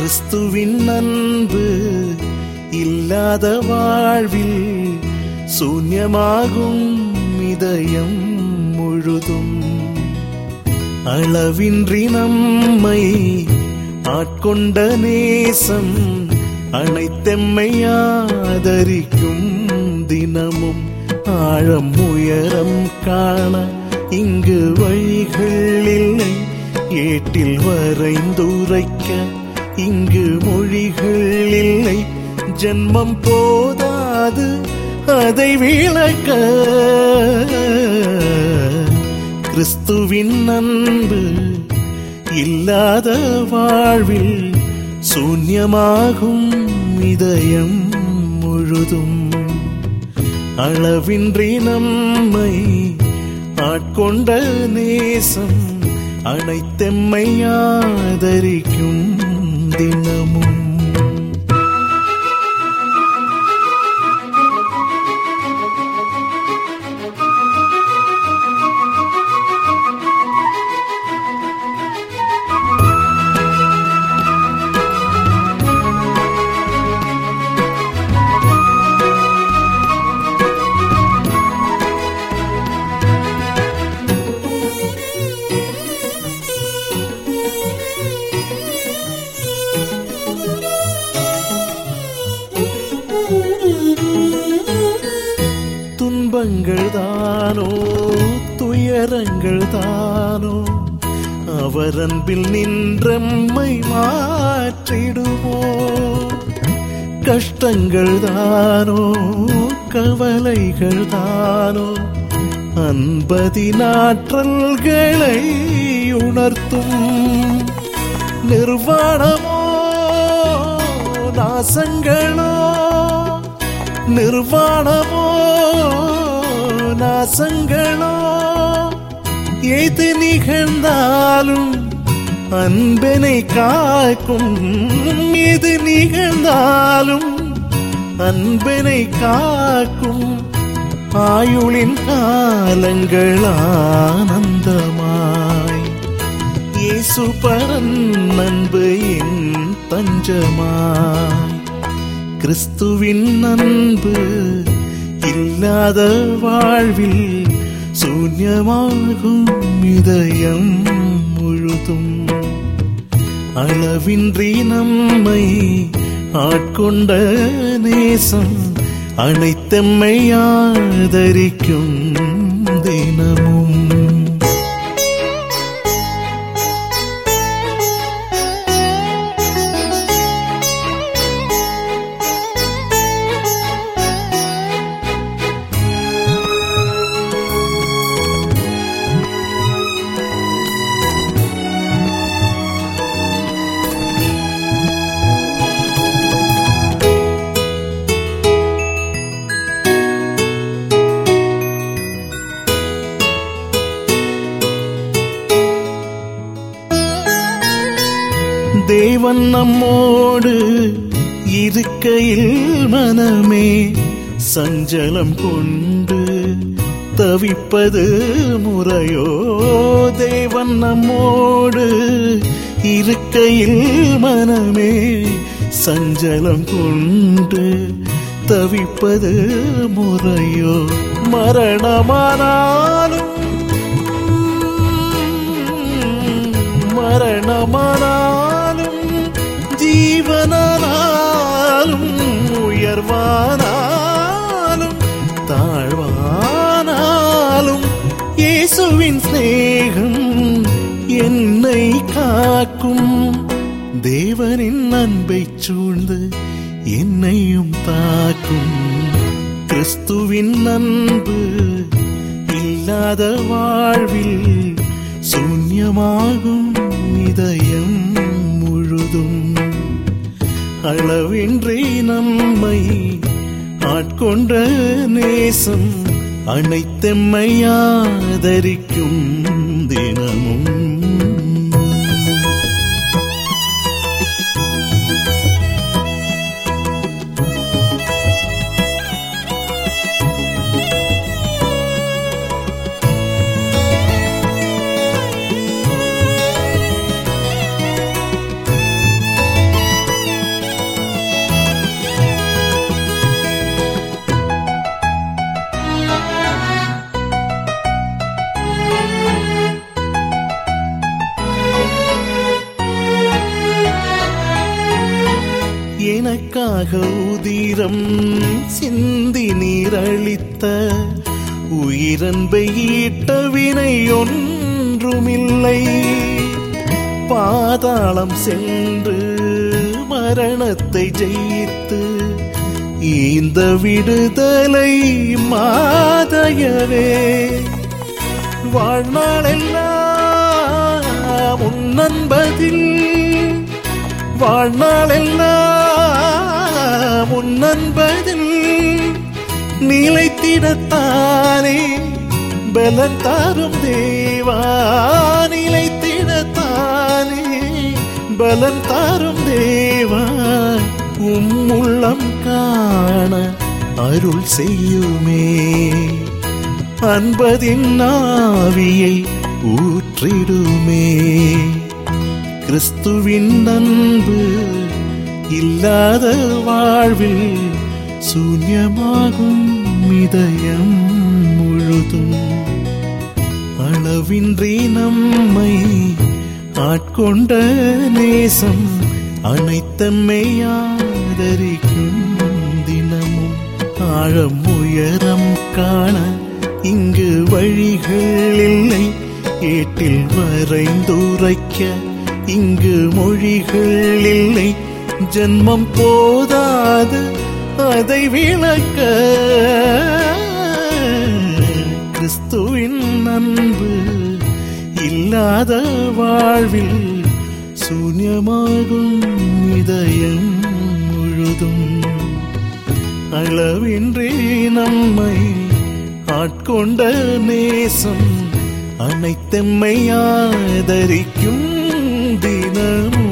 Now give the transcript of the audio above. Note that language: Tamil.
கிறிஸ்துவின் அன்பு இல்லாத வாழ்வில் சூன்யமாகும் இதயம் முழுதும் அளவின்றி நம்மை ஆட்கொண்ட நேசம் அனைத்தெம்மை ஆதரிக்கும் தினமும் ஆழம் உயரம் காண இங்கு வழிகள் இல்லை ஏட்டில் வரைந்துரைக்க இங்கு மொழிகள் இல்லை ஜென்மம் போதாது அதை விளக்க கிறிஸ்துவின் அன்பு இல்லாத வாழ்வில் சூன்யமாகும் இதயம் முழுதும் அளவின்றி நம்மை ஆட்கொண்ட நேசம் அனைத்தெம்மை ஆதரிக்கும் தினமும் துன்பங்கள் தானோ துயரங்கள் தானோ அவர் அன்பில் நின்றம்மை மாற்றிடுவோ கஷ்டங்கள் தானோ கவலைகள் தானோ அன்பதின் ஆற்றல்களை உணர்த்தும் நிர்வாணமோ நாசங்களோ நிர்வாணமோ நாசங்களோ எது நிகழ்ந்தாலும் அன்பனை காக்கும் எது நிகழ்ந்தாலும் அன்பனை காக்கும் ஆயுளின் காலங்கள் ஆனந்தமாய் இயேசு பரன் அன்பு என் தஞ்சமாய் கிறிஸ்துவின் அன்பு இல்லாத வாழ்வில் சூன்யமாகும் இதயம் முழுதும் அளவின்றி நம்மை ஆட்கொண்ட நேசம் அனைத்தம்மை ஆதரிக்கும் தினமும் தேவன் நம்மோடு இருக்கையில் மனமே சஞ்சலம் கொண்டு தவிப்பது முறையோ தேவன் நம்மோடு இருக்கையில் மனமே சஞ்சலம் கொண்டு தவிப்பது முறையோ மரணமானாலும் மரணமானாலும் ஜீவனானாலும் உயர்வானாலும் தாழ்வானாலும் இயேசுவின் சிநேகம் என்னை காக்கும் தேவனின் அன்பை சூழ்ந்து என்னையும் தாக்கும் கிறிஸ்துவின் அன்பு இல்லாத வாழ்வில் சூன்யமாகும் இதயம் முழுதும் அளவின்றி நம்மை ஆட்கொண்ட நேசம் அனைத்தெம்மை ஆதரிக்கும் தினமும் தியாக உதிரம் சிந்தி நீரளித்த உயிரன்பை ஈட்ட வினை ஒன்றுமில்லை பாதாளம் சென்று மரணத்தை ஜெயித்து இந்த விடுதலை மாதையவே வாழ்நாளெல்லாம் உன்னன்பதில் வாழ்நாளெல்லாம் உன்னன்பதில் நிலைத்திடத்தானே பலன் தாரும் தேவா நிலைத்திடத்தானே பலன் தாரும் தேவா உம் உள்ளம் காண அருள் செய்யுமே அன்பதின் ஆவியை ஊற்றிடுமே கிறிஸ்துவின் அன்பு இல்லாத வாழ்வில் சூன்யமாகும் இதயம் முழுதும் அளவின்றி நம்மை ஆட்கொண்ட நேசம் அனைத்தம்மை ஆதரிக்கும் தினமும் ஆழம் உயரம் காண இங்கு வழிகள் இல்லை ஏட்டில் வரைந்துரைக்க இங்கு மொழிகள் இல்லை ஜன்மம் போதாது அதை விளக்க கிறிஸ்துவின் அன்பு இல்லாத வாழ்வில் சூன்யமாகும் இதயம் முழுதும் அளவின்றி நம்மை ஆட்கொண்ட நேசம் அனைத்தெம்மை ஆதரிக்கும் தினமும்